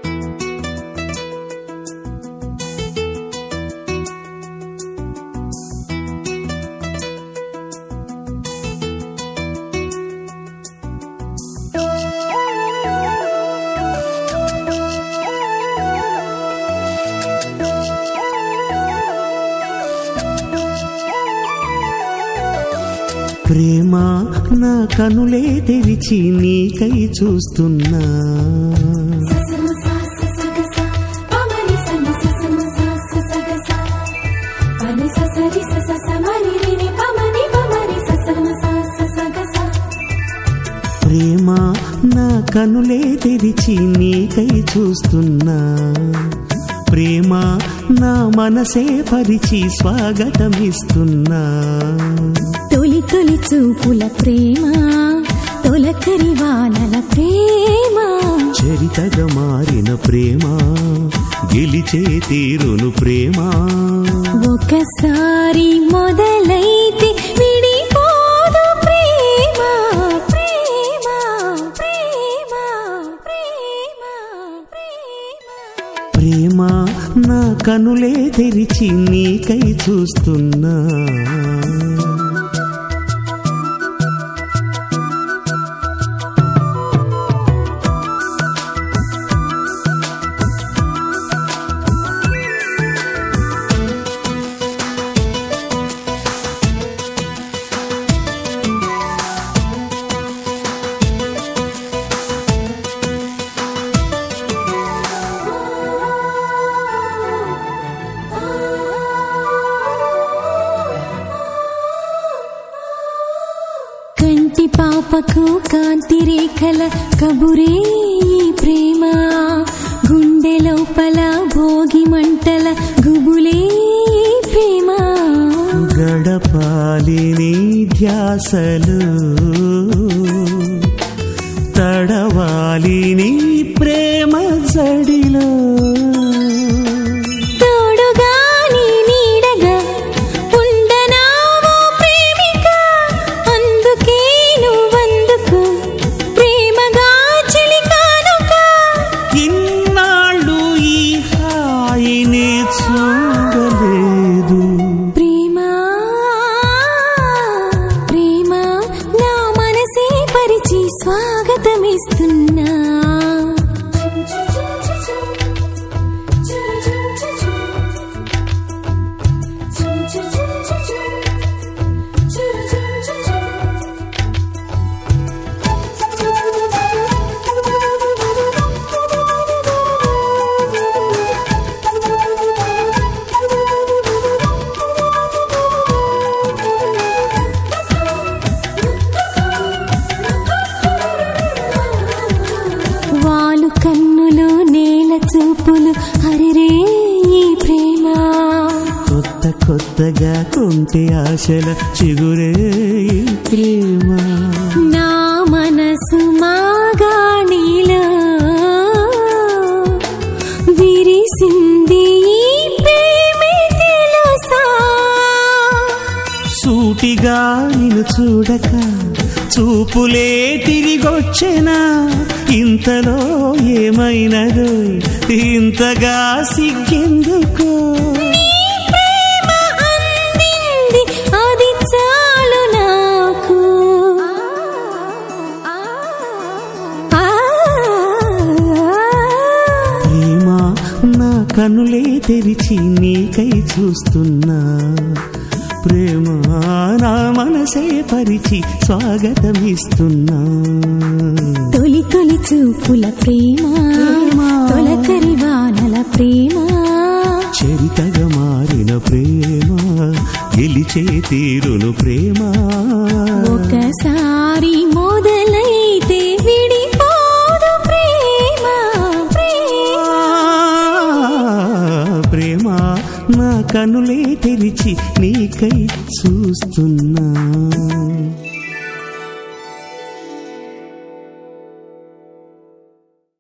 ప్రేమ నా కనులే తెరిచి నీకై చూస్తున్నా ససమసా ససగసా పమని సని ససమసా ససగసా పని ససరి ససస మరి రిని పమని పమని ససమసా ససగసా ప్రేమ నా కనులే తెరిచి నీకై చూస్తున్నా ప్రేమ నా మనసే పరిచి స్వాగతమిస్తున్నా తొలి తొలి చూపుల ప్రేమ తొలకరి వానల ప్రేమ చరితగా మారిన ప్రేమ గెలిచే తీరును ప్రేమ ఒకసారి మొదలైతే విడిపోదు ప్రేమ ప్రేమ ప్రేమ ప్రేమ ప్రేమ ప్రేమ నా కనులే తెరిచి నీకై చూస్తున్నా కంటి పాపకు కాంతి రేఖల కబురే ఈ ప్రేమ గుండె లోపల భోగి మంటల గుబులే ఈ ప్రేమ గడపాలి నీ ధ్యాసలు తడవాలి నీ ప్రేమ జడిలో తోడుగా నీ నీడగా ఉండనావో ప్రేమిక అందుకే నువ్వందుకు ప్రేమగా చిలికానుక ఇన్నాళ్ళు ఈ హాయిని చూడలేదు ప్రేమ ప్రేమ నా మనసే పరిచి స్వాగతమిస్తున్నా వాలు కన్నులు నేల చూపులు హరిరే ఈ ప్రేమ కొత్త కొత్తగా కొంటే ఆశల చిగురే ఈ ప్రేమ నా మనసు మాగాణిలో విరిసింది ఈ ప్రేమే తెలుసా సూటిగా నిన్ను చూడక చూపులే తిరిగొచ్చెనా ఇంతలో ఏమైనదో ఇంతగా సిగ్గెందుకో ప్రేమ అందింది అది చాలు నాకు ఆ ప్రేమ నా కనులే తెరిచి నీకై చూస్తున్నా ప్రేమ నా మనసే పరిచి స్వాగతమిస్తున్నా తొలి తొలి చూపుల ప్రేమ తొలకరి వానల ప్రేమ చరితగా మారిన ప్రేమ గెలిచే తీరును ప్రేమ ఒకసారి మొదలైతే విడిపోదు ప్రేమ ప్రేమ ప్రేమ నా కనులే తెరిచి నీకై చూస్తున్నా